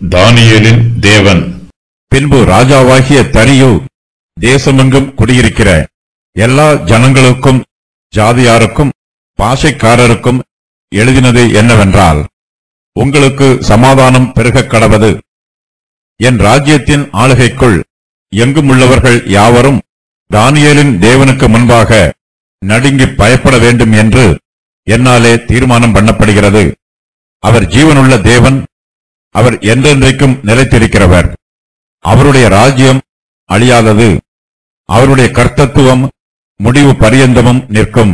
தானியேலின் தேவன் பின்பு ராஜாவாகிய தரியு தேசமெங்கும் குடியிருக்கிற எல்லா ஜனங்களுக்கும் ஜாதியாருக்கும் பாஷைக்காரருக்கும் எழுதினது என்னவென்றால் உங்களுக்கு சமாதானம் பெருகக் கடவது என் ராஜ்யத்தின் ஆளுகைக்குள் எங்குமுள்ளவர்கள் யாவரும் தானியேலின் தேவனுக்கு முன்பாக நடுங்கி பயப்பட வேண்டும் என்று என்னாலே தீர்மானம் பண்ணப்படுகிறது அவர் ஜீவனுள்ள தேவன் அவர் என்றென்றைக்கும் நிலைத்திருக்கிறவர் அவருடைய ராஜ்யம் அழியாதது அவருடைய கர்த்தத்துவம் முடிவு பரியந்தமும் நிற்கும்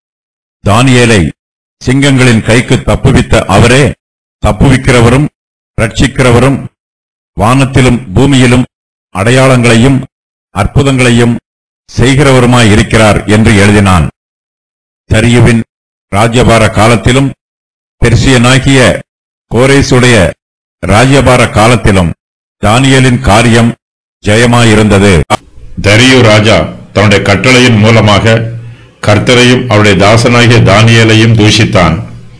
தானியேலை சிங்கங்களின் கைக்கு தப்புவித்த அவரே தப்புவிக்கிறவரும் ரட்சிக்கிறவரும் வானத்திலும் பூமியிலும் அடையாளங்களையும் அற்புதங்களையும் செய்கிறவருமாயிருக்கிறார் என்று எழுதினான் தரியுவின் ராஜ்யபார காலத்திலும் பெர்சியனாகிய கோரேசுடைய ராஜ்யபார காலத்திலும் தானியேலின் காரியம் ஜெயமாயிருந்தது தரியு ராஜா தன்னுடைய கட்டளையின் மூலமாக கர்த்தரையும் அவருடைய தாசனாகிய தானியேலையும் தூஷித்தான்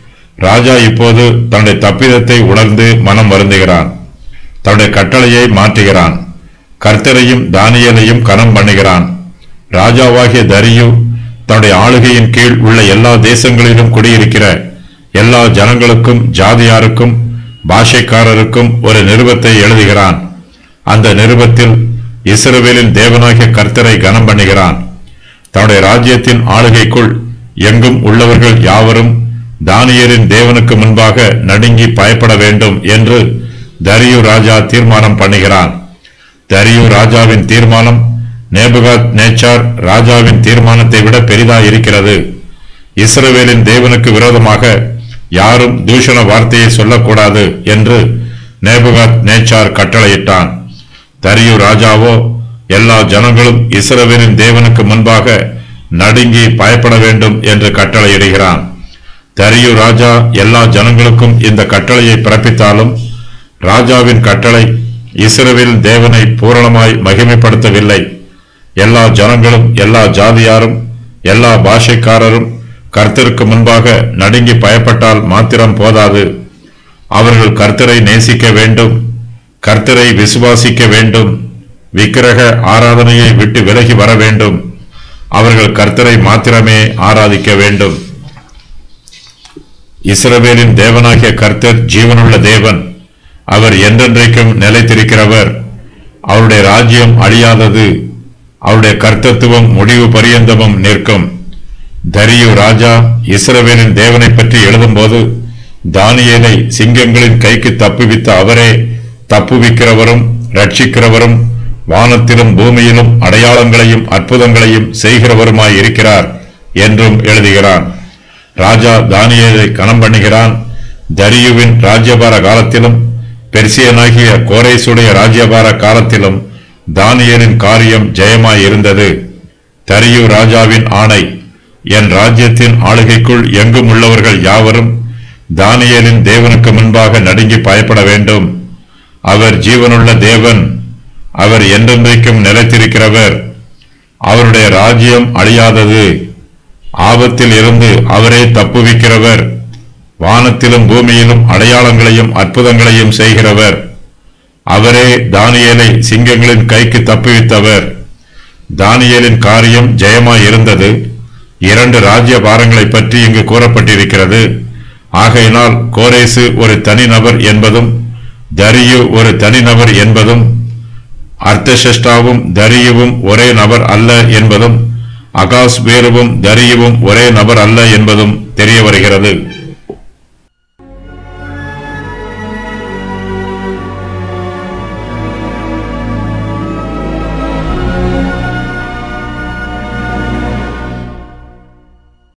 ராஜா இப்போது தன்னுடைய தப்பிதத்தை உணர்ந்து மனம் வருந்துகிறான் தன்னுடைய கட்டளையை மாற்றுகிறான் கர்த்தரையும் தானியேலையும் கனம் பண்ணுகிறான் ராஜாவாகிய தரியு தன்னுடைய ஆளுகையின் கீழ் உள்ள எல்லா தேசங்களிலும் குடியிருக்கிற எல்லா ஜனங்களுக்கும் ஜாதியாருக்கும் பாஷைக்காரருக்கும் ஒரு நிருபத்தை எழுதுகிறான் அந்த நிருபத்தில் இஸ்ரவேலின் தேவனாகிய கர்த்தரை கனம் பண்ணுகிறான் தன்னுடைய ராஜ்யத்தின் ஆளுகைக்குள் எங்கும் உள்ளவர்கள் யாவரும் தானியரின் தேவனுக்கு முன்பாக நடுங்கி பயப்பட வேண்டும் என்று தரியு ராஜா தீர்மானம் பண்ணுகிறான் தரியு ராஜாவின் தீர்மானம் நேபுகாத் நேச்சார் ராஜாவின் தீர்மானத்தை விட பெரிதாய் இருக்கிறது இஸ்ரவேலின் தேவனுக்கு விரோதமாக யாரும் தூஷண வார்த்தையை சொல்லக்கூடாது என்று நேபுகாத் நேச்சார் கட்டளையிட்டான் தரியு ராஜாவோ எல்லா ஜனங்களும் இஸ்ரவேலின் தேவனுக்கு முன்பாக நடுங்கி பயப்பட வேண்டும் என்று கட்டளையிடுகிறான் தரியு ராஜா எல்லா ஜனங்களுக்கும் இந்த கட்டளையை பிறப்பித்தாலும் ராஜாவின் கட்டளை இஸ்ரவேல் தேவனை பூரணமாய் மகிமைப்படுத்தவில்லை எல்லா ஜனங்களும் எல்லா ஜாதியாரும் எல்லா பாஷைக்காரரும் கர்த்தருக்கு முன்பாக நடுங்கி பயப்பட்டால் மாத்திரம் போதாது அவர்கள் கர்த்தரை நேசிக்க வேண்டும் கர்த்தரை விசுவாசிக்க வேண்டும் விக்கிரக ஆராதனையை விட்டு விலகி வர வேண்டும் அவர்கள் கர்த்தரை மாத்திரமே ஆராதிக்க வேண்டும் இஸ்ரவேலின் தேவனாகிய கர்த்தர் ஜீவனுள்ள தேவன் அவர் என்றென்றைக்கும் நிலைத்திருக்கிறவர் அவருடைய ராஜ்யம் அழியாதது அவருடைய கர்த்தத்துவம் முடிவு பரியந்தமும் நிற்கும் தரியு ராஜா இஸ்ரவேலின் தேவனை பற்றி எழுதும்போது தானியேலை சிங்கங்களின் கைக்கு தப்புவித்த அவரே தப்புவிக்கிறவரும் ரட்சிக்கிறவரும் வானத்திலும் பூமியிலும் அடையாளங்களையும் அற்புதங்களையும் செய்கிறவருமாய் இருக்கிறார் என்றும் எழுதுகிறான் ராஜா தானியேலை கணம் பண்ணுகிறான் தரியுவின் ராஜ்யபார காலத்திலும் பெர்சியனாகிய கோரேசுடைய ராஜ்யபார காலத்திலும் தானியேலின் காரியம் ஜெயமாய் இருந்தது தரியு ராஜாவின் ஆணை என் ராஜ்யத்தின் ஆளுகைக்குள் எங்கும் உள்ளவர்கள் யாவரும் தானியேலின் தேவனுக்கு முன்பாக நடுங்கி பயப்பட வேண்டும் அவர் ஜீவனுள்ள தேவன் அவர் என்றென்றைக்கும் நிலைத்திருக்கிறவர் அவருடைய ராஜ்யம் அழியாதது ஆபத்தில் இருந்து அவரே தப்புவிக்கிறவர் வானத்திலும் பூமியிலும் அடையாளங்களையும் அற்புதங்களையும் செய்கிறவர் அவரே தானியேலை சிங்கங்களின் கைக்கு தப்புவித்தவர் தானியேலின் காரியம் ஜெயமாய் இருந்தது இரண்டு ராஜ்ய பாரங்களை பற்றி இங்கு கூறப்பட்டிருக்கிறது ஆகையினால் கோரேசு ஒரு தனிநபர் என்பதும் தரியு ஒரு தனிநபர் என்பதும் அர்த்தசஷ்டாவும் தரியுவும் ஒரே நபர் அல்ல என்பதும் அகாஸ்வேருவும் தரியுவும் ஒரே நபர் அல்ல என்பதும் தெரிய வருகிறது